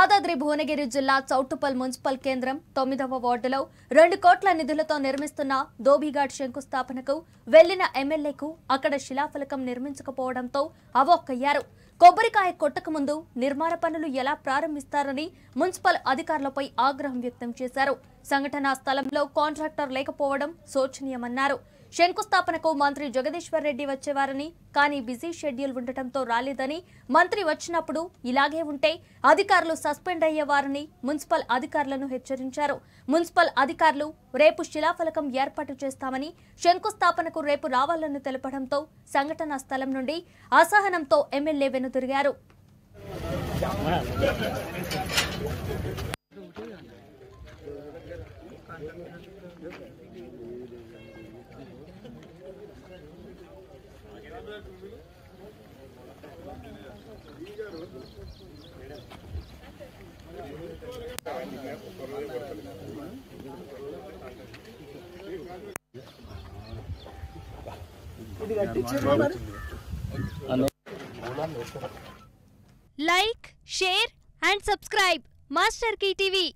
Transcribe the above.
యాదాద్రి భువనగిరి జిల్లా చౌటుపల్ మున్సిపల్ కేంద్రం తొమ్మిదవ వార్డులో రెండు కోట్ల నిధులతో నిర్మిస్తున్న దోబిఘాట్ శంకుస్థాపనకు వెళ్లిన ఎమ్మెల్యేకు అక్కడ శిలాఫలకం నిర్మించకపోవడంతో అవొక్కయ్యారు కొబ్బరికాయ కొట్టక ముందు నిర్మాణ పనులు ఎలా ప్రారంభిస్తారని మున్సిపల్ అధికారులపై ఆగ్రహం వ్యక్తం చేశారు సంఘటనా స్థలంలో కాంట్రాక్టర్ లేకపోవడం శోచనీయమన్నారు శంకుస్థాపనకు మంత్రి జగదీశ్వర్ రెడ్డి వచ్చేవారని కానీ బిజీ షెడ్యూల్ ఉండటంతో రాలేదని మంత్రి వచ్చినప్పుడు ఇలాగే ఉంటే అధికారులు సస్పెండ్ అయ్యేవారని మున్సిపల్ అధికారులను హెచ్చరించారు మున్సిపల్ అధికారులు రేపు శిలాఫలకం ఏర్పాటు చేస్తామని శంకుస్థాపనకు రేపు రావాలని తెలపడంతో సంఘటనా స్థలం నుండి అసహనంతో ఎమ్మెల్యే వెనుదిరిగారు like share and subscribe master TV